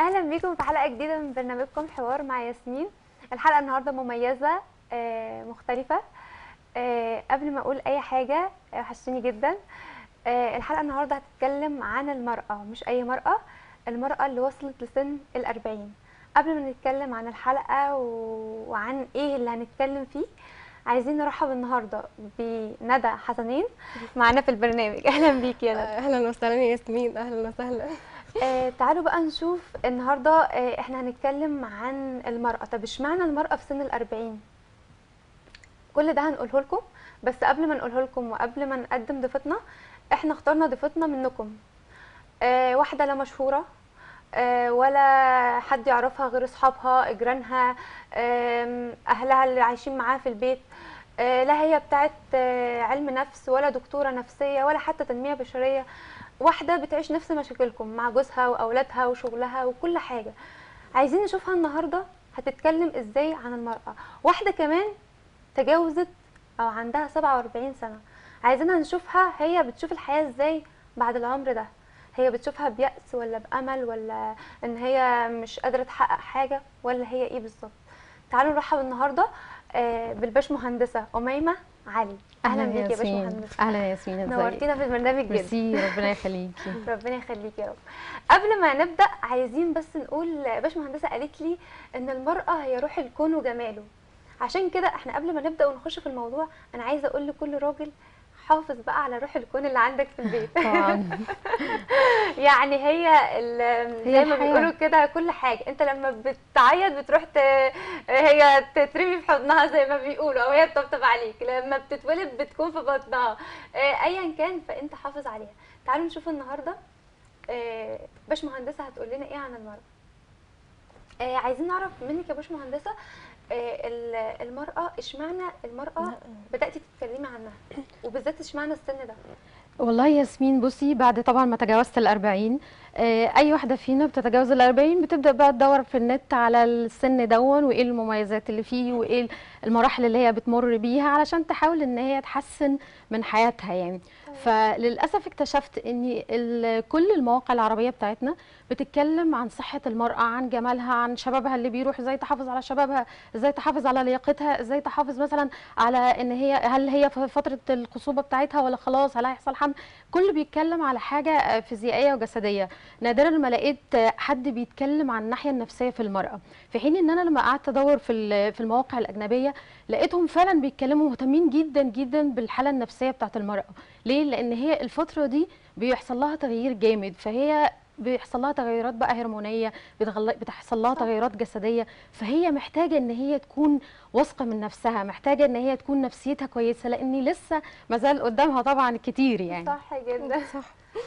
اهلا بيكم في حلقه جديده من برنامجكم حوار مع ياسمين الحلقه النهارده مميزه آه، مختلفه آه، قبل ما اقول اي حاجه آه، وحشتوني جدا آه، الحلقه النهارده هتتكلم عن المراه مش اي مراه المراه اللي وصلت لسن الأربعين قبل ما نتكلم عن الحلقه و- وعن ايه اللي هنتكلم فيه عايزين نرحب النهارده بندى حسنين معانا في البرنامج اهلا بيك يا ندى اهلا وسهلا يا ياسمين اهلا وسهلا آه تعالوا بقى نشوف النهارده آه احنا هنتكلم عن المرأة طب اشمعنى المرأة في سن الأربعين كل ده هنقوله لكم بس قبل ما نقوله لكم وقبل ما نقدم ضيفتنا احنا اخترنا ضيفتنا منكم آه واحدة لا مشهورة آه ولا حد يعرفها غير اصحابها جيرانها آم، اهلها اللي عايشين معاها في البيت آه لا هي بتاعت آه علم نفس ولا دكتورة نفسية ولا حتى تنمية بشرية واحدة بتعيش نفس مشاكلكم مع جوزها وأولادها وشغلها وكل حاجة عايزين نشوفها النهاردة هتتكلم ازاي عن المرأة واحدة كمان تجاوزت أو عندها 47 سنة عايزينها نشوفها هي بتشوف الحياة ازاي بعد العمر ده هي بتشوفها بيأس ولا بأمل ولا ان هي مش قادرة تحقق حاجة ولا هي ايه بالظبط تعالوا نرحب النهاردة آه، بالباش مهندسة أميمة علي أهلا بيك يا باش ياسمين. مهندسة اهلا يا ياسمين ازيك نورتينا في البرنامج جدا ميرسي ربنا يخليكي ربنا يخليك يا رب قبل ما نبدا عايزين بس نقول باش مهندسه قالت لي ان المراه هي روح الكون وجماله عشان كده احنا قبل ما نبدا ونخش في الموضوع انا عايزه اقول لكل راجل حافظ بقى على روح الكون اللي عندك في البيت طبعا يعني هي ال- زي هي ما الحياة. بيقولوا كده كل حاجه انت لما بتعيط بتروح ت... هي تترمي في حضنها زي ما بيقولوا او هي تطبطب عليك لما بتتولد بتكون في بطنها آه، ايا كان فانت حافظ عليها تعالوا نشوف النهارده آه، باش مهندسه هتقول لنا ايه عن المراه آه، عايزين نعرف منك يا باش مهندسه آه، ل- المراه اشمعنى المراه بداتي تتكلمي عنها وبالذات اشمعنى السن ده والله يا ياسمين بصي بعد طبعا ما تجاوزت الأربعين آه، أي واحدة فينا بتتجاوز الأربعين بتبدأ بقى تدور في النت على السن دون وإيه المميزات اللي فيه وإيه المراحل اللي هي بتمر بيها علشان تحاول إن هي تحسن من حياتها يعني فللأسف اكتشفت إن ال- كل المواقع العربية بتاعتنا بتتكلم عن صحة المرأة عن جمالها عن شبابها اللي بيروح ازاي تحافظ على شبابها ازاي تحافظ على لياقتها ازاي تحافظ مثلا على ان هي هل هي في فترة الخصوبة بتاعتها ولا خلاص هل هيحصل حمل كل بيتكلم على حاجة آه، فيزيائية وجسدية نادرا ما لقيت آه، حد بيتكلم عن الناحية النفسية في المرأة في حين ان انا لما قعدت ادور في ال- في المواقع الأجنبية لقيتهم فعلا بيتكلموا مهتمين جدا جدا بالحالة النفسية بتاعت المرأة ليه لان هي الفترة دي بيحصل لها تغيير جامد فهي بيحصل لها تغيرات بقى هرمونيه بتغل- بتحصل لها صح. تغيرات جسديه فهي محتاجه ان هي تكون واثقه من نفسها محتاجه ان هي تكون نفسيتها كويسه لان لسه ما زال قدامها طبعا كتير يعني صح جدا صح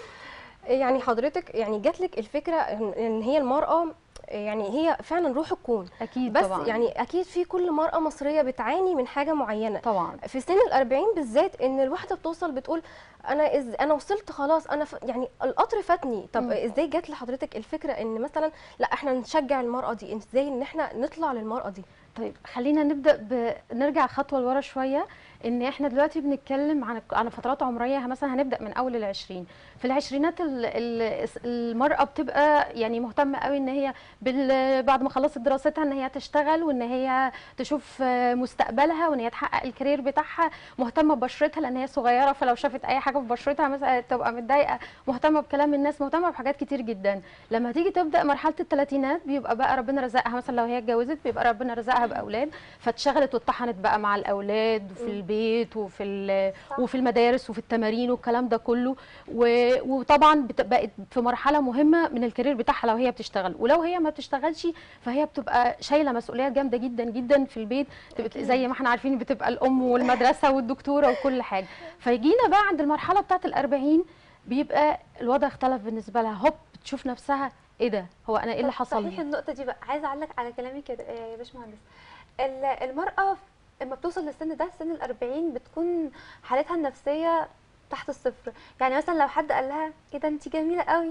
يعني حضرتك يعني جات لك الفكره ان إن هي المراه يعني هي فعلا روح الكون اكيد بس طبعا يعني اكيد في كل مراه مصريه بتعاني من حاجه معينه طبعا في سن الأربعين بالذات ان الواحده بتوصل بتقول انا إز انا وصلت خلاص انا ف... يعني القطر فاتني طب مم. ازاي جات لحضرتك الفكره ان مثلا لا احنا نشجع المراه دي ازاي ان احنا نطلع للمراه دي طيب خلينا نبدا ب... نرجع خطوه لورا شويه ان احنا دلوقتي بنتكلم عن عن فترات عمريه مثلا هنبدا من اول العشرين في العشرينات ال... ال... المراه بتبقى يعني مهتمه قوي ان هي بال... بعد ما خلصت دراستها ان هي تشتغل وان هي تشوف آه، مستقبلها وان هي تحقق الكارير بتاعها مهتمه ببشرتها لان هي صغيره فلو شافت اي حاجه في بشرتها مثلا تبقى متضايقه مهتمه بكلام الناس مهتمه بحاجات كتير جدا لما تيجي تبدا مرحله الثلاثينات بيبقى بقى ربنا رزقها مثلا لو هي اتجوزت بيبقى ربنا رزقها باولاد فاتشغلت واتطحنت بقى مع الاولاد وفي البيت وفي ال- صح. وفي المدارس وفي التمارين والكلام ده كله و- وطبعا بت- بقت في مرحله مهمه من الكارير بتاعها لو هي بتشتغل ولو هي ما بتشتغلش فهي بتبقى شايله مسؤوليات جامده جدا جدا في البيت بتبقى زي ما احنا عارفين بتبقى الام والمدرسه والدكتوره وكل حاجه فيجينا بقى عند المرحله بتاعه الأربعين بيبقى الوضع اختلف بالنسبه لها هوب تشوف نفسها ايه ده هو انا ايه اللي طب حصل صحيح لي النقطة دي بقى عايزة أعلق على كلامك يا يا باشمهندس ال- المرأة لما بتوصل للسن ده سن الأربعين بتكون حالتها النفسية تحت الصفر يعني مثلا لو حد قال لها ايه ده انت جميلة قوي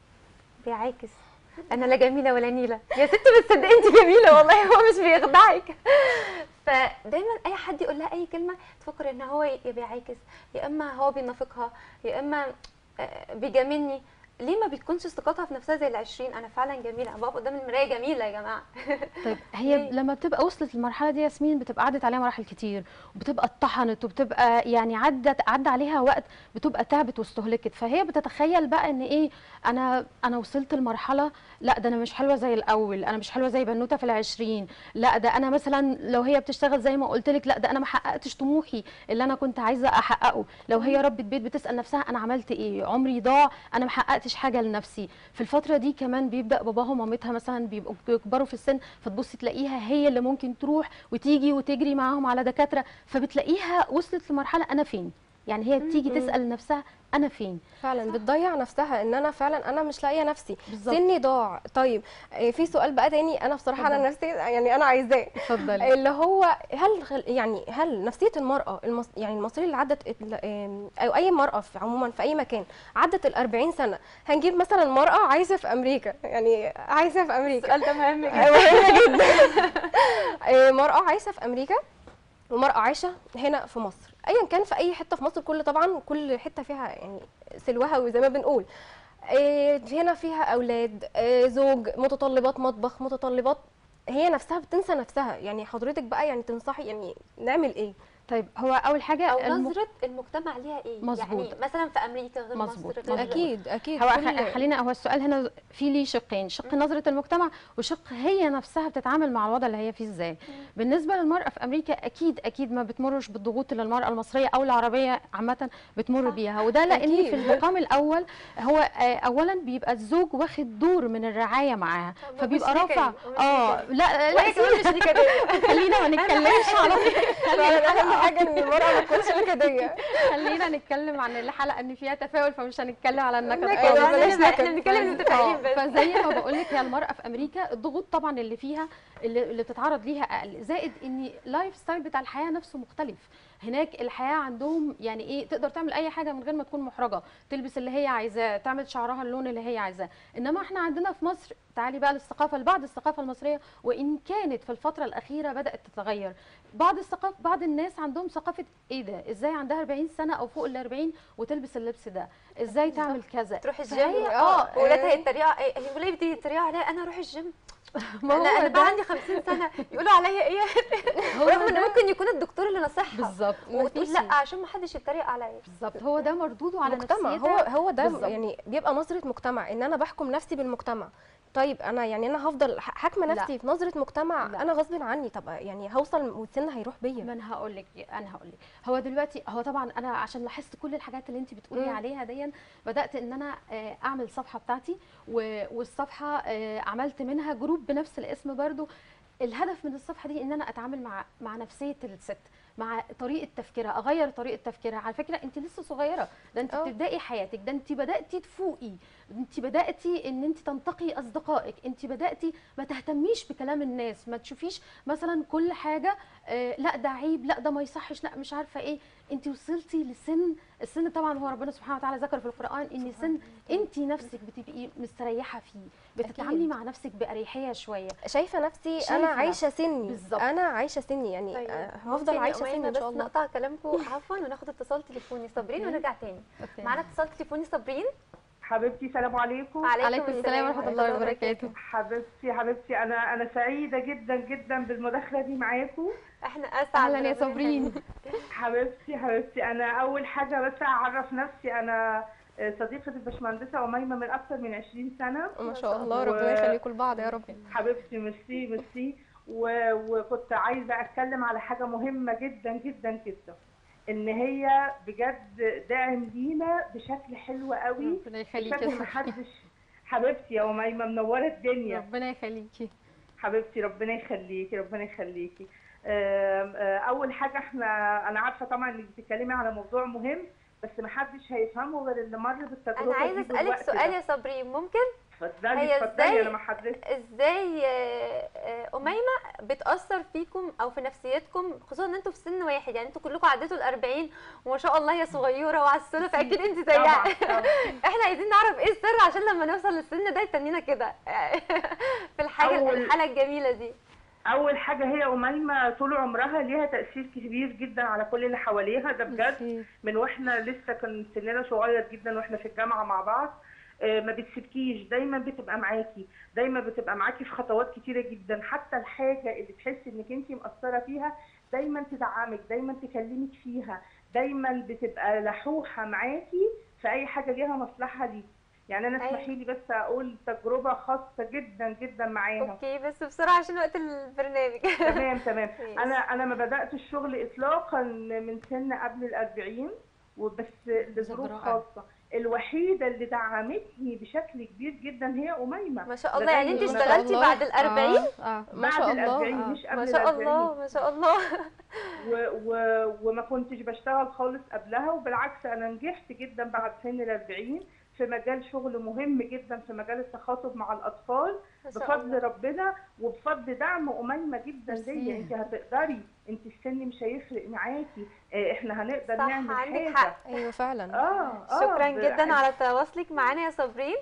بيعاكس انا لا جميلة ولا نيلة يا ستي بس صدقي انت جميلة والله هو مش بيخدعك فدايما اي حد يقول لها اي كلمة تفكر ان هو يا بيعاكس يا اما هو بينافقها يا اما آه، بيجاملني ليه ما بتكونش ثقتها في نفسها زي العشرين انا فعلا جميله انا بقف قدام المرايه جميله يا جماعه طيب هي ليه؟ لما بتبقى وصلت للمرحله دي ياسمين بتبقى عدت عليها مراحل كتير وبتبقى اتطحنت وبتبقى يعني عدت عدى عليها وقت بتبقى تعبت واستهلكت فهي بتتخيل بقى ان ايه انا انا وصلت لمرحله لا ده انا مش حلوه زي الاول انا مش حلوه زي بنوته في العشرين لا ده انا مثلا لو هي بتشتغل زي ما قلت لك لا ده انا ما حققتش طموحي اللي انا كنت عايزه احققه لو هي ربة بيت بتسال نفسها انا عملت ايه عمري ضاع انا ما حققتش حاجه لنفسي في الفتره دي كمان بيبدا باباها ومامتها مثلا بيبقوا بيكبروا في السن فتبصي تلاقيها هي اللي ممكن تروح وتيجي وتجري معاهم على دكاتره فبتلاقيها وصلت لمرحله انا فين يعني هي بتيجي مم. تسال نفسها انا فين فعلا بتضيع نفسها ان انا فعلا انا مش لاقيه نفسي بالظبط. سني ضاع طيب آه، في سؤال بقى تاني انا بصراحه على اتفضلي. نفسي يعني انا عايزاه اتفضلي اللي هو هل غل- يعني هل نفسيه المراه المص... يعني المصريه اللي عدت ال- آم، او اي مراه في عموما في اي مكان عدت ال 40 سنه هنجيب مثلا مراه عايشه في امريكا يعني عايشه في امريكا السؤال ده مهم جدا مهمه جدا آه، مراه عايشه في امريكا ومراه عايشه هنا في مصر ايا كان في اي حته في مصر كل طبعا كل حته فيها يعني سلوها وزي ما بنقول آه، هنا فيها اولاد آه، زوج متطلبات مطبخ متطلبات هي نفسها بتنسى نفسها يعني حضرتك بقى يعني تنصحي يعني نعمل ايه طيب هو اول حاجه او الم- نظره المجتمع ليها ايه مظبوط. يعني مثلا في امريكا غير مظبوط، مصر غير مظبوط. اكيد اكيد هو كل- خ- خلينا هو السؤال هنا في ليه شقين شق نظره المجتمع وشق هي نفسها بتتعامل مع الوضع اللي هي فيه ازاي بالنسبه للمراه في امريكا اكيد اكيد ما بتمرش بالضغوط اللي المراه المصريه او العربيه عامه بتمر صح. بيها وده لان أكيد. في المقام الاول هو آه، اولا بيبقى الزوج واخد دور من الرعايه معاها طب فبيبقى وشريكة رافع إيه؟ اه لا لا وهي كمان مش نكديه خلينا ما نتكلمش على فعلا اهم حاجه ان المراه ما تكونش نكديه خلينا نتكلم عن الحلقه ان فيها تفاؤل فمش هنتكلم على النكد نكد، خالص. بلاش احنا نكد. بنتكلم متفائلين بس فزي ما بقول لك هي المراه في امريكا الضغوط طبعا اللي فيها اللي, اللي بتتعرض ليها اقل زائد ان اللايف ستايل بتاع الحياه نفسه مختلف هناك الحياه عندهم يعني ايه تقدر تعمل اي حاجه من غير ما تكون محرجه تلبس اللي هي عايزاه تعمل شعرها اللون اللي هي عايزاه انما احنا عندنا في مصر تعالي بقى للثقافه لبعض الثقافه المصريه وان كانت في الفتره الاخيره بدات تتغير بعض الثقافه بعض الناس عندهم ثقافه ايه ده ازاي عندها 40 سنه او فوق ال 40 وتلبس اللبس ده ازاي تعمل كذا تروح الجيم فهي- اه آه، ولادها إيه. يتريقوا إيه، هي ولادي بتيجي يتريقوا عليا انا اروح الجيم ما انا هو انا ده بقى عندي 50 سنه يقولوا عليا ايه هو رغم ان ده ممكن يكون الدكتور اللي نصحها بالظبط وتقول مفيش. لا عشان ما حدش يتريق عليا بالظبط هو ده مردوده على مجتمع نفسيتها هو هو ده بالظبط. يعني بيبقى نظره مجتمع ان انا بحكم نفسي بالمجتمع طيب انا يعني انا هفضل ح- حاكمه لا. نفسي في نظره مجتمع لا. انا غصب عني طب يعني هوصل والسن هيروح بيا ما انا هقول لك انا هقول لك هو دلوقتي هو طبعا انا عشان لاحظت كل الحاجات اللي انت بتقولي مم. عليها دي بدات ان انا آه، اعمل صفحه بتاعتي و- والصفحه آه، عملت منها جروب بنفس الاسم برضو الهدف من الصفحه دي ان انا اتعامل مع مع نفسيه الست مع طريقه تفكيرها اغير طريقه تفكيرها على فكره انت لسه صغيره ده انت اه. بتبداي حياتك ده انت بداتي تفوقي انت بداتي ان انت تنتقي اصدقائك انت بداتي ما تهتميش بكلام الناس ما تشوفيش مثلا كل حاجه آه لا ده عيب لا ده ما يصحش لا مش عارفه ايه انت وصلتي لسن السن طبعا هو ربنا سبحانه وتعالى ذكر في القران ان سن انت نفسك بتبقي مستريحه فيه بتتعاملي أكيد. مع نفسك باريحيه شويه شايفه نفسي شايفة انا عايشه نفسك. سني بالظبط. انا عايشه سني يعني طيب آه، ممكن هفضل يا عايشه أميمة سني ان شاء بس الله نقطع كلامكم عفوا وناخد اتصال تليفوني صابرين ونرجع تاني معانا اتصال تليفوني صابرين حبيبتي سلام عليكم عليكم السلام ورحمه الله وبركاته حبيبتي حبيبتي انا انا سعيده جدا جدا بالمداخله دي معاكم احنا اسعد اهلا يا ربنا صابرين يخليك. حبيبتي حبيبتي انا اول حاجه بس اعرف نفسي انا صديقه الباشمهندسه اميمه من اكثر من 20 سنه ما شاء الله و- ربنا يخليكم لبعض يا رب حبيبتي ميرسي ميرسي و- وكنت عايزه اتكلم على حاجه مهمه جدا جدا جدا ان هي بجد داعم لينا بشكل حلو قوي ربنا يخليكي يا بشكل صابرين محدش حبيبتي يا اميمه منوره الدنيا ربنا يخليكي حبيبتي ربنا يخليكي ربنا يخليكي آم، آه، اول حاجه احنا انا عارفه طبعا انك بتتكلمي على موضوع مهم بس محدش هيفهمه غير اللي مر بالتجربه انا عايزه دي اسالك بالوقت سؤال ده. يا صابرين ممكن اتفضلي هي اتفضلي ازاي انا مع حضرتك ازاي آه، آه، اميمه بتاثر فيكم او في نفسيتكم خصوصا ان انتوا في سن واحد يعني انتوا كلكم عديتوا ال 40 وما شاء الله هي صغيره وعسوله فاكيد انت زيها طبعا طبعا. احنا عايزين نعرف ايه السر عشان لما نوصل للسن ده يتنينا كده في الحاجه أول- الحاله الجميله دي اول حاجه هي اميمه طول عمرها ليها تاثير كبير جدا على كل اللي حواليها ده بجد ميرسي. من واحنا لسه كان سننا صغير جدا واحنا في الجامعه مع بعض آه، ما بتسيبكيش دايما بتبقى معاكي دايما بتبقى معاكي في خطوات كتيره جدا حتى الحاجه اللي تحسي انك انت مقصره فيها دايما تدعمك دايما تكلمك فيها دايما بتبقى لحوحه معاكي في اي حاجه ليها مصلحه ليكي يعني انا أيوة. اسمحي لي بس اقول تجربه خاصه جدا جدا معاها اوكي بس بسرعه عشان وقت البرنامج تمام تمام ماشي. انا انا ما بدات الشغل اطلاقا من سن قبل الأربعين وبس لظروف رائع. خاصه الوحيده اللي دعمتني بشكل كبير جدا هي اميمه ما شاء الله يعني انت لغاية ما شاء اشتغلتي الله. بعد الأربعين اه, آه. ما شاء بعد الله الأربعين آه. مش قبل ما شاء الأربعين. الله ما شاء الله و و وما كنتش بشتغل خالص قبلها وبالعكس انا نجحت جدا بعد سن الأربعين في مجال شغل مهم جدا في مجال التخاطب مع الاطفال ما شاء الله بفضل ربنا وبفضل دعم اميمه جدا ميرسي. ليا انت هتقدري انت السن مش هيفرق معاكي آه، احنا هنقدر صح، نعمل عندك حاجه حق. ايوه فعلا اه اه شكرا ب- جدا على تواصلك معانا يا صابرين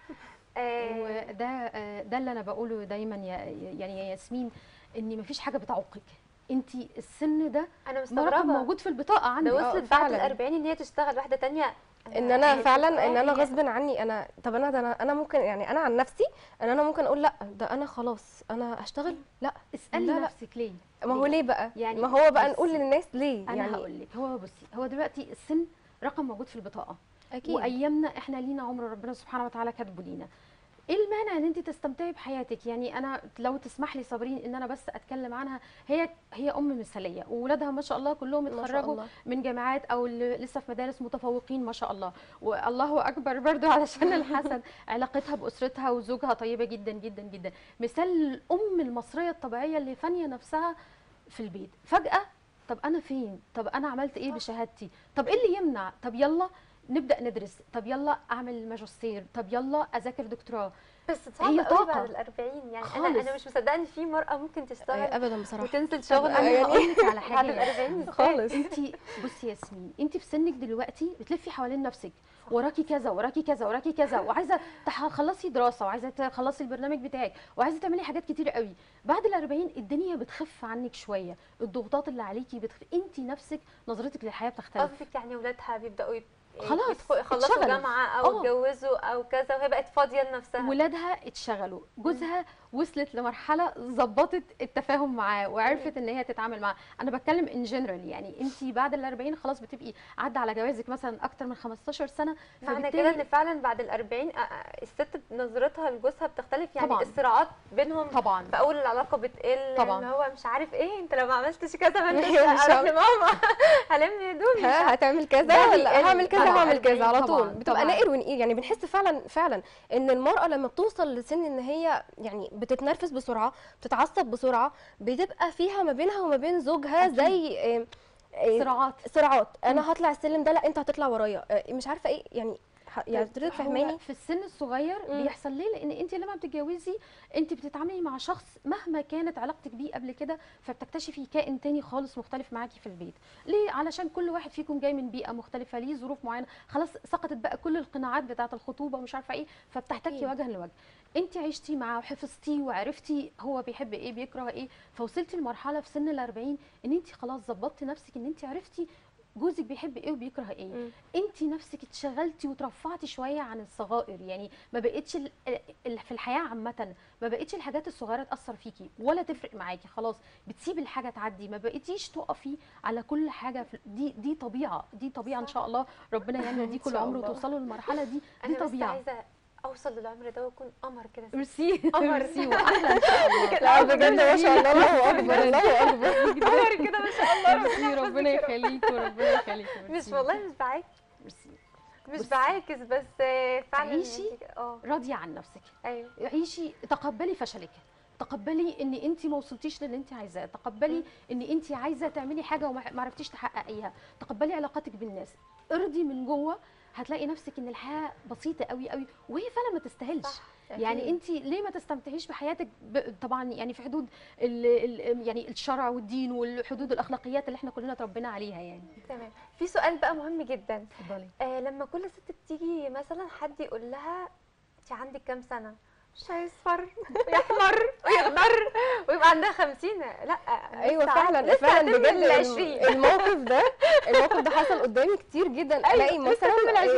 آه، وده آه، ده اللي انا بقوله دايما يا يعني يا ياسمين ان مفيش حاجه بتعوقك انت السن ده انا رقم مستغربه موجود في البطاقه عندك ده آه، وصلت بعد فعلاً. الأربعين ان هي تشتغل واحده تانية ان انا هي فعلا ان انا بتشتغل، غصب عني انا طب انا ده انا انا ممكن يعني انا عن نفسي ان انا ممكن اقول لا ده انا خلاص انا هشتغل لا اسالي لا، لا. نفسك ليه ما هو ليه بقى يعني ما هو بقى بصي، نقول للناس ليه انا يعني هقول لك هو بصي هو دلوقتي السن رقم موجود في البطاقه اكيد وايامنا احنا لينا عمر ربنا سبحانه وتعالى كاتبه لينا ايه المانع ان انت تستمتعي بحياتك يعني انا لو تسمح لي صابرين ان انا بس اتكلم عنها هي هي ام مثاليه واولادها ما شاء الله كلهم ما شاء اتخرجوا الله من جامعات او اللي لسه في مدارس متفوقين ما شاء الله والله اكبر برضو علشان الحسد علاقتها باسرتها وزوجها طيبه جدا جدا جدا مثال الام المصريه الطبيعيه اللي فانيه نفسها في البيت فجاه طب انا فين طب انا عملت ايه بشهادتي طب ايه اللي يمنع طب يلا نبدا ندرس طب يلا اعمل ماجستير طب يلا اذاكر دكتوراه بس هي صعب قوي طاقة. بعد الأربعين يعني انا خالص. انا مش مصدقه ان في مرأة ممكن آه، تشتغل ابدا بصراحه وتنزل طب شغل انا يعني- هقول لك على بعد حاجه الأربعين إزاي؟ خالص انت بصي يا ياسمين انت في سنك دلوقتي بتلفي حوالين نفسك وراكي كذا وراكي كذا وراكي كذا وعايزه تخلصي دراسه وعايزه تخلصي البرنامج بتاعك وعايزه تعملي حاجات كتير قوي بعد ال40 الدنيا بتخف عنك شويه الضغوطات اللي عليكي بتخف انت نفسك نظرتك للحياه بتختلف قصدك يعني ولادها بيبداوا يت- خلاص، يدخلوا- يخلصوا اتشغلوا. جامعه او اه. يتجوزوا او كذا وهي بقت فاضيه لنفسها ولادها اتشغلوا جوزها وصلت لمرحله ظبطت التفاهم معاه وعرفت ان هي تتعامل معاه انا بتكلم ان جنرال يعني انت بعد ال40 خلاص بتبقي عدى على جوازك مثلا اكتر من 15 سنه معنى فبالتالي- كده ان فعلا بعد الأربعين آه، آه، الست نظرتها لجوزها بتختلف يعني طبعاً. الصراعات بينهم طبعا في اول العلاقه بتقل طبعاً. اللي هو مش عارف ايه انت لو ما عملتش كذا ما انت مش اروح عارف. لماما هلم هدومي ها هتعمل كذا ده ولا بيقل. هعمل كذا طبعاً. هعمل كذا على طول طبعاً. بتبقى طبعاً. نائر ونقير يعني بنحس فعلا فعلا ان المراه لما بتوصل لسن ان هي يعني بتتنرفز بسرعه بتتعصب بسرعه بتبقى فيها ما بينها وما بين زوجها أكيد. زي آه، آه، صراعات صراعات انا هطلع السلم ده لا انت هتطلع ورايا آه، مش عارفه ايه يعني ح- يعني طيب، حضرتك هو فاهماني في السن الصغير مم. بيحصل ليه لان انت لما بتتجوزي انت بتتعاملي مع شخص مهما كانت علاقتك بيه قبل كده فبتكتشفي كائن تاني خالص مختلف معاكي في البيت ليه علشان كل واحد فيكم جاي من بيئه مختلفه ليه ظروف معينه خلاص سقطت بقى كل القناعات بتاعه الخطوبه ومش عارفه ايه فبتحتكي أكيد. وجها لوجه انت عشتي معاه وحفظتيه وعرفتي هو بيحب ايه بيكره ايه فوصلتي لمرحله في سن ال40 ان انت خلاص ظبطتي نفسك ان انت عرفتي جوزك بيحب ايه وبيكره ايه مم. انت نفسك اتشغلتي وترفعتي شويه عن الصغائر يعني ما بقتش ال- ال- في الحياه عامه ما بقتش الحاجات الصغيره تاثر فيكي ولا تفرق معاكي خلاص بتسيبي الحاجه تعدي ما بقيتيش تقفي على كل حاجه في دي دي طبيعه دي طبيعه ان شاء الله ربنا يعني يديكم إن شاء العمر الله. وتوصلوا للمرحله دي دي انا بس طبيعه عايزه اوصل للعمر ده واكون قمر كده ميرسي قمر. ميرسي واحلى ان شاء الله لا بجد ما شاء الله الله اكبر الله اكبر قمر كده ما شاء الله ميرسي ربنا يخليك وربنا يخليك مش والله مش بعاكس ميرسي مش بصي. بعاكس بس آه، فعلا عيشي. انتي- اه راضيه عن نفسك ايوه عيشي تقبلي فشلك تقبلي ان انت ما وصلتيش للي انت عايزاه تقبلي ان انت عايزه تعملي حاجه وما ما عرفتيش تحققيها تقبلي علاقاتك بالناس ارضي من جوه هتلاقي نفسك ان الحياه بسيطه قوي قوي وهي فعلا ما تستاهلش صح. يعني أكيد. انت ليه ما تستمتعيش بحياتك ب... طبعا يعني في حدود ال... ال... يعني الشرع والدين والحدود الاخلاقيات اللي احنا كلنا اتربينا عليها يعني تمام في سؤال بقى مهم جدا اتفضلي آه لما كل ست بتيجي مثلا حد يقول لها انت عندك كام سنه مش هيصفر ويحمر ويخضر ويبقى عندها 50 لا ايوه لسه فعلا لسه فعلا هتنزل بجد ال الم- 20 الموقف ده الموقف ده حصل قدامي كتير جدا الاقي لسه مثلا هتنزل آه، 20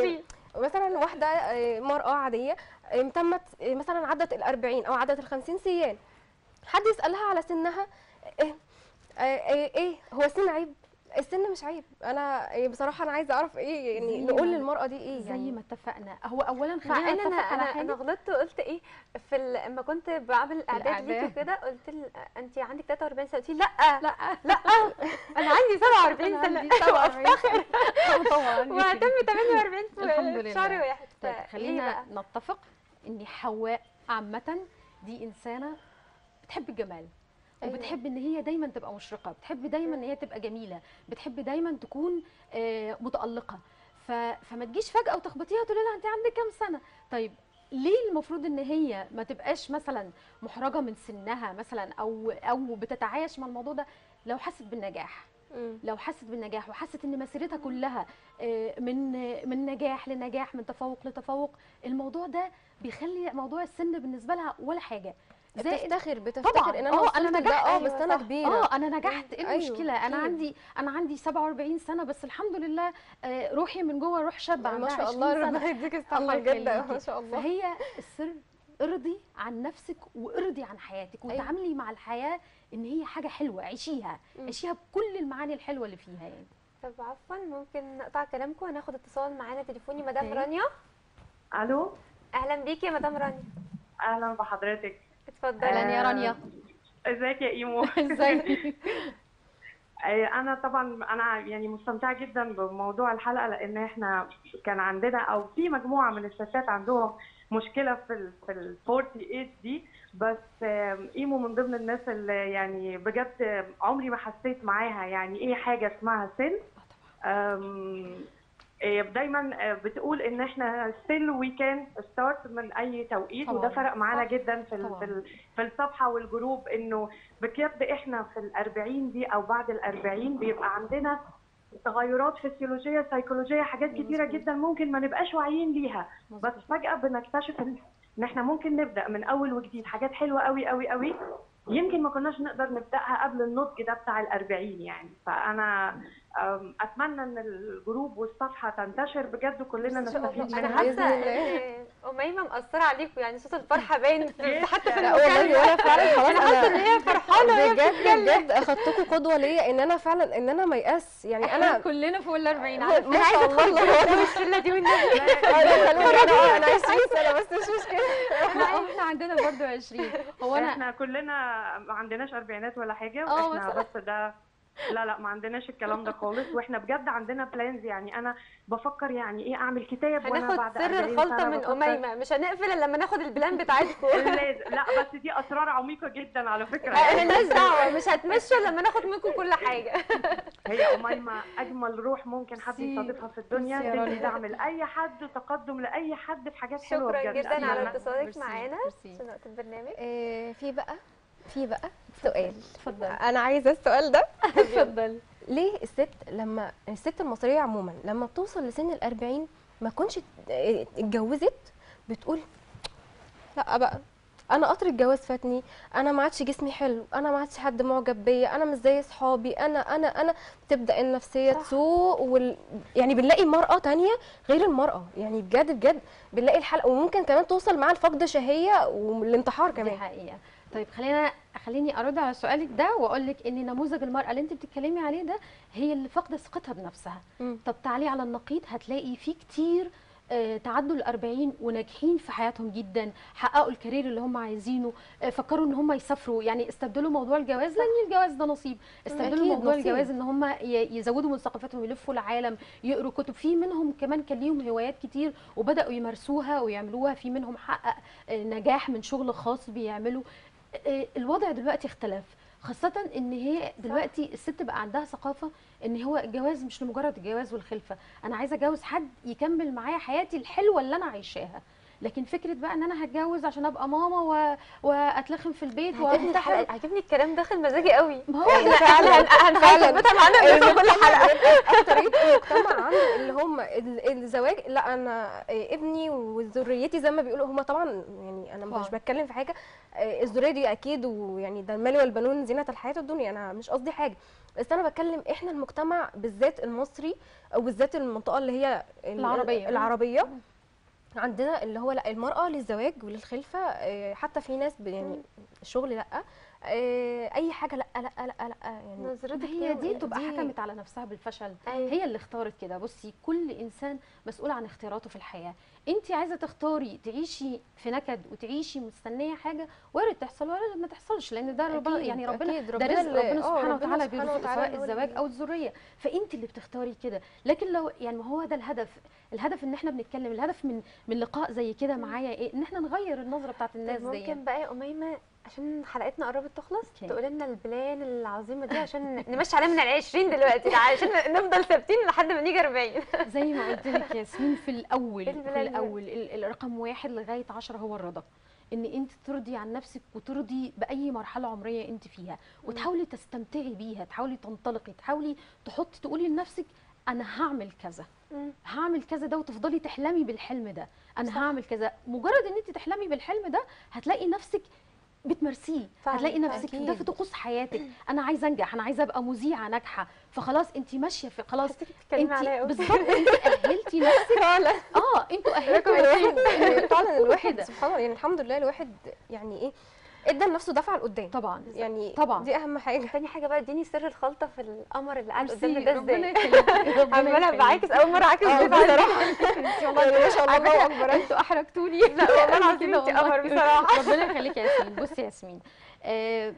مثلا واحده آه، مراه عاديه آه، تمت آه، مثلا عدت ال 40 او عدت ال 50 سيان حد يسالها على سنها ايه آه، ايه, إيه هو السن عيب السن مش عيب انا آه، بصراحه انا عايزه اعرف ايه يعني زي نقول ما- للمراه دي ايه زي يعني ما اتفقنا هو اولا مع خلينا ان انا نتفق على انا حاجه انا غلطت وقلت ايه في ال- لما كنت بعمل اعداد ليكي الإعداد. وكده قلت ل- انت عندك 43 سنه قلت لي لا لا لا انا عندي 47 أنا سنه عندي 47 طبعا وهتم 48 في الحمد لله. شهر واحد طيب فليه خلينا بقى؟ نتفق ان حواء عامه دي انسانه بتحب الجمال أيوة. وبتحب ان هي دايما تبقى مشرقه بتحب دايما ان هي تبقى جميله بتحب دايما تكون آه، متالقه ف... فما تجيش فجاه وتخبطيها وتقولي لها انت عندك كام سنه طيب ليه المفروض ان هي ما تبقاش مثلا محرجه من سنها مثلا او او بتتعايش مع الموضوع ده لو حست بالنجاح مم. لو حست بالنجاح وحست ان مسيرتها كلها آه، من من نجاح لنجاح من تفوق لتفوق الموضوع ده بيخلي موضوع السن بالنسبه لها ولا حاجه زائد بتفتخر بتفتخر ان انا اه وصلت انا لده نجحت اه أيوة بس انا صح. كبيره اه انا نجحت ايه أيوة، المشكله انا أكيد. عندي انا عندي 47 سنه بس الحمد لله آه، روحي من جوه روح شاب ما عندها شاء 20 الله سنه ربنا يديك الله الصحه جدا يخليكي. ما شاء الله فهي السر ارضي عن نفسك وارضي عن حياتك أيوة. وتعاملي مع الحياه ان هي حاجه حلوه عيشيها مم. عيشيها بكل المعاني الحلوه اللي فيها يعني طب عفوا ممكن نقطع كلامكم هناخد اتصال معانا تليفوني مدام أوكي. رانيا الو اهلا بيكي يا مدام رانيا اهلا بحضرتك اتفضلي اهلا يا آه، رانيا ازيك يا ايمو ازيك آه، انا طبعا انا يعني مستمتعه جدا بموضوع الحلقه لان احنا كان عندنا او في مجموعه من الستات عندهم مشكله في ال في ال 48 دي بس آم، ايمو من ضمن الناس اللي يعني بجد عمري ما حسيت معاها يعني ايه حاجه اسمها سن آم، آه، دايما آه، بتقول ان احنا ستيل وي كان ستارت من اي توقيت طبعاً. وده فرق معانا صح. جدا في ال طبعاً. في ال في الصفحه والجروب انه بجد احنا في الأربعين دي او بعد الأربعين بيبقى عندنا تغيرات فسيولوجيه سيكولوجيه حاجات كتيره مظبوط. جدا ممكن ما نبقاش واعيين ليها بس مظبوط. فجاه بنكتشف ان إن احنا ممكن نبدا من اول وجديد حاجات حلوه قوي قوي قوي يمكن ما كناش نقدر نبداها قبل النضج ده بتاع الأربعين يعني فانا أم، اتمنى ان الجروب والصفحه تنتشر بجد وكلنا إن شاء الله. نستفيد انا منها بإذن حاسه الله. ان اميمه مأثره عليكم يعني صوت الفرحه باين في- حتى في لا والله المكالمه وانا فعلا خلاص انا حاسه ان انا هي فرحانه وهي بجد بجد اخدتكم قدوه ليا ان انا فعلا ان انا ميأس يعني انا انا كلنا فوق ال 40 ما شاء الله الله الشله دي والنبي انا انا انا 20 سنه بس مش مشكله احنا احنا عندنا برضو 20 هو انا احنا كلنا ما عندناش اربعينات ولا حاجه اه واحنا بس ده لا لا ما عندناش الكلام ده خالص واحنا بجد عندنا بلانز يعني انا بفكر يعني ايه اعمل كتاب وانا هناخد بعد سر 40 الخلطه سنة من بفكر- اميمه مش هنقفل الا لما ناخد البلان بتاعتكم لازم لا بس دي اسرار عميقه جدا على فكره مالناش دعوه مش هتمشوا إلا لما ناخد منكم كل حاجه هي اميمه اجمل روح ممكن حد ميرسي. يصادفها في الدنيا ميرسي يا تدي رانيا. دعم لاي حد وتقدم لاي حد في حاجات حلوه شكرا بجد جدا على أتمنى. اتصالك ميرسي، معانا ميرسي. عشان وقت البرنامج آه، في بقى في بقى سؤال اتفضل انا عايزه السؤال ده اتفضل ليه الست لما الست المصريه عموما لما بتوصل لسن الأربعين ما كونش ات- اتجوزت بتقول لا بقى انا قطر الجواز فاتني انا ما عادش جسمي حلو انا ما عادش حد معجب بيا انا مش زي صحابي انا انا انا تبدا النفسيه صح. تسوء وال... يعني بنلاقي مراه تانية غير المراه يعني بجد بجد بنلاقي الحلقه وممكن كمان توصل معاها لفقد شهيه والانتحار دي كمان حقيقه طيب خلينا خليني ارد على سؤالك ده واقول لك ان نموذج المراه اللي انت بتتكلمي عليه ده هي اللي فاقده ثقتها بنفسها مم. طب تعالي على النقيض هتلاقي في كتير آه، تعدوا ال 40 وناجحين في حياتهم جدا حققوا الكارير اللي هم عايزينه آه، فكروا ان هم يسافروا يعني استبدلوا موضوع الجواز لان الجواز ده نصيب استبدلوا أكيد موضوع نصيب. الجواز ان هم ي- يزودوا من ثقافتهم يلفوا العالم يقروا كتب في منهم كمان كان ليهم هوايات كتير وبداوا يمارسوها ويعملوها في منهم حقق آه، نجاح من شغل خاص بيعملوا آه، الوضع دلوقتي اختلف خاصة ان هي دلوقتي الست بقى عندها ثقافة ان هو الجواز مش لمجرد الجواز والخلفة انا عايزة اتجوز حد يكمل معايا حياتي الحلوة اللي انا عايشاها لكن فكره بقى ان انا هتجوز عشان ابقى ماما و... واتلخم في البيت عجبني وانتحر الحلقة- عجبني الكلام داخل مزاجي قوي ما هو احنا فعلا هنثبتها معانا بنفس كل حلقه اكتريه المجتمع عنده اللي هم ال- الزواج لا انا إيه، ابني وذريتي زي ما بيقولوا هم طبعا يعني انا مش طبعاً. بتكلم في حاجه إيه، الذريه دي اكيد ويعني ده المال والبنون زينه الحياه الدنيا انا مش قصدي حاجه بس انا بتكلم احنا المجتمع بالذات المصري او بالذات المنطقه اللي هي ال- العربية. العربيه عندنا اللي هو لا المراه للزواج وللخلفه إيه، حتى في ناس ب- يعني الشغل لا إيه، اي حاجه لا لا لا لا يعني نظرتك هي ليه؟ دي تبقى دي- حكمت على نفسها بالفشل أيوة. هي اللي اختارت كده بصي كل انسان مسؤول عن اختياراته في الحياه انت عايزه تختاري تعيشي في نكد وتعيشي مستنيه حاجه وارد تحصل وارد ما تحصلش لان ده ربنا أكيد، يعني ربنا أكيد، ده ربنا رزق اللي- ربنا آه، سبحانه ربنا وتعالى سبحانه بيرزق وتعالى سواء هو الزواج اللي- او الذريه فانت اللي بتختاري كده لكن لو يعني ما هو ده الهدف الهدف ان احنا بنتكلم الهدف من من لقاء زي كده معايا ايه ان احنا نغير النظره بتاعت الناس طب دي ممكن بقى يا اميمه عشان حلقتنا قربت تخلص أوكي. تقول لنا البلان العظيمه دي عشان نمشي عليها من ال 20 دلوقتي عشان نفضل ثابتين لحد ما نيجي 40 زي ما قلت لك ياسمين في الاول إيه في البلان دي؟ الاول ال- الرقم واحد لغايه عشرة هو الرضا ان انت ترضي عن نفسك وترضي باي مرحله عمريه انت فيها وتحاولي تستمتعي بيها تحاولي تنطلقي تحاولي تحطي تقولي لنفسك انا هعمل كذا مم. هعمل كذا ده وتفضلي تحلمي بالحلم ده انا هعمل كذا مجرد ان انت تحلمي بالحلم ده هتلاقي نفسك بتمارسيه فعلاً، هتلاقي نفسك أكيد. ده في طقوس حياتك انا عايزه انجح انا عايزه ابقى مذيعه ناجحه فخلاص انت ماشيه في خلاص حسيتك بتتكلمي انت عليا قوي بالظبط انت اهلتي نفسك فعلا اه انتوا رقم اهلتوا الواحد نفسكم يعني فعلا الواحد كده. سبحان الله يعني الحمد لله الواحد يعني ايه ادى لنفسه دفعه لقدام طبعا يعني طبعا. دي اهم حاجه تاني حاجه بقى اديني سر الخلطه في القمر اللي قاعد ميرسي، قدامنا ده ربنا ازاي يخليك ربنا عماله يخليك. بعاكس اول مره اعاكس اه ضيف عندي. بصراحه والله ما شاء الله على الله فكرة اكبر انتوا احرجتوني لا والله العظيم كده انت والله. قمر بصراحه ربنا يخليك يا ياسمين بصي يا ياسمين آه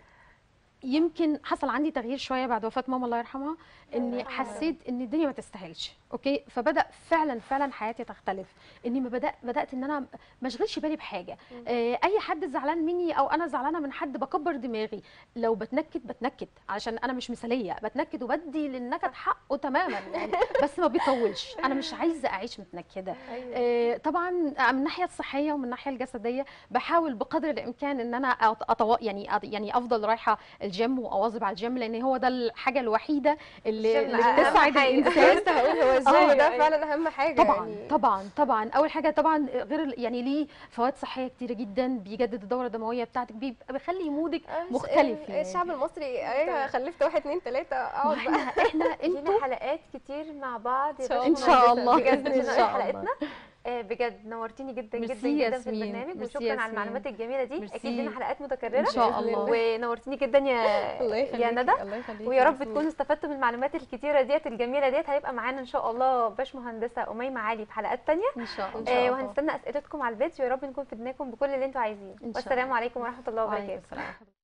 يمكن حصل عندي تغيير شويه بعد وفاه ماما الله يرحمها اني يرحمها. حسيت ان الدنيا ما تستاهلش اوكي فبدا فعلا فعلا حياتي تختلف اني ما بدات بدات ان انا ما اشغلش بالي بحاجه آه اي حد زعلان مني او انا زعلانه من حد بكبر دماغي لو بتنكد بتنكد علشان انا مش مثاليه بتنكد وبدي للنكد حقه تماما يعني بس ما بيطولش انا مش عايزه اعيش متنكده آه، طبعا من الناحيه الصحيه ومن الناحيه الجسديه بحاول بقدر الامكان ان انا أط- أطو... يعني أط- يعني افضل رايحه الجيم واواظب على الجيم لان هو ده الحاجه الوحيده اللي, الجيم اللي أهم بتسعد حاجة. الانسان لسه هقول هو آه، الجيم ده أيوة. فعلا اهم حاجه طبعا يعني طبعا طبعا اول حاجه طبعا غير ال- يعني ليه فوائد صحيه كتيره جدا بيجدد الدوره الدمويه بتاعتك بيبقى بيخلي مودك مختلف ال- يعني. الشعب المصري ايوه خلفت واحد اتنين تلاته اقعد احنا بقى احنا انتوا لينا حلقات كتير مع بعض يا إن شاء باشا ان شاء مهندسة. الله بجد ان مش شاء الله حلقتنا آه، بجد نورتيني جدا جدا ميرسي جدا في ياسمين، البرنامج ميرسي وشكرا على ياسمين. المعلومات الجميله دي ميرسي. اكيد لنا حلقات متكرره ان شاء بإذن الله ونورتيني جدا يا الله يا يخليكي ندى الله يخليكي ويا رب ياسمين. تكونوا استفدتوا من المعلومات الكتيره ديت الجميله ديت هيبقى معانا ان شاء الله باش مهندسه اميمه علي في حلقات تانية ان شاء الله إن شاء آه، الله. وهنستنى اسئلتكم على البيت ويا رب نكون فدناكم بكل اللي انتوا عايزينه إن شاء والسلام الله. عليكم ورحمه الله وعليكم وبركاته السلام